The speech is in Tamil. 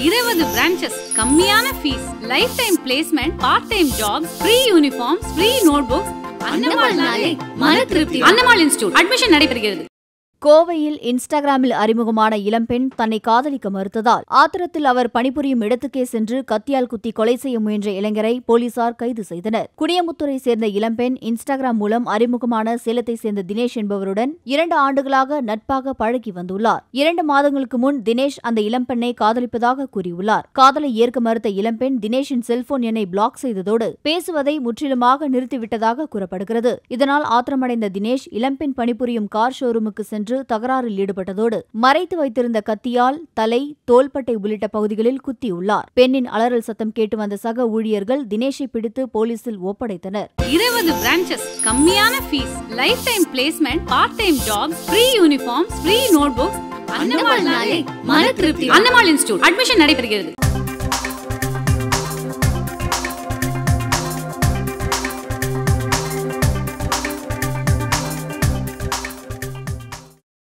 இருபது பிரான்ச்சஸ் கம்மியான fees life time placement part time jobs free uniforms free note books அன்னமாள்னாலே மன திருப்தி அன்னமாள் இன்ஸ்டியூட் அட்மிஷன் நடைபெறுகிறது கோவையில் இன்ஸ்டாகிராமில் அறிமுகமான இளம்பெண் தன்னை காதலிக்க மறுத்ததால் ஆத்திரத்தில் அவர் பணிபுரியும் இடத்துக்கே சென்று கத்தியால் குத்தி கொலை செய்ய முயன்ற இளைஞரை போலீசார் கைது செய்தனர் குனியமுத்தூரை சேர்ந்த இளம்பெண் இன்ஸ்டாகிராம் மூலம் அறிமுகமான சேலத்தை சேர்ந்த தினேஷ் என்பவருடன் இரண்டு ஆண்டுகளாக நட்பாக பழகி வந்துள்ளார் இரண்டு மாதங்களுக்கு முன் தினேஷ் அந்த இளம்பெண்ணை காதலிப்பதாக கூறியுள்ளார் காதலை ஏற்க மறுத்த இளம்பெண் தினேஷின் செல்போன் எண்ணை பிளாக் செய்ததோடு பேசுவதை முற்றிலுமாக நிறுத்திவிட்டதாக கூறப்படுகிறது இதனால் ஆத்திரமடைந்த தினேஷ் இளம்பெண் பணிபுரியும் கார் ஷோரூமுக்கு சென்று தகராறில் ஈடுபட்டதோடு மறைத்து வைத்திருந்த கத்தியால் தலை தோள்பட்டை உள்ளிட்ட பகுதிகளில் குத்தியுள்ளார் பெண்ணின் அலறல் சத்தம் கேட்டு வந்த சக ஊழியர்கள் தினேஷை பிடித்து போலீசில் ஒப்படைத்தனர் இருபது பிரான்ச்சஸ் கம்மியான fees life time placement part time jobs free uniforms free note books அன்னமாள்னாலே மன திருப்தி அன்னமாள் இன்ஸ்டியூட் அட்மிஷன் நடைபெறுகிறது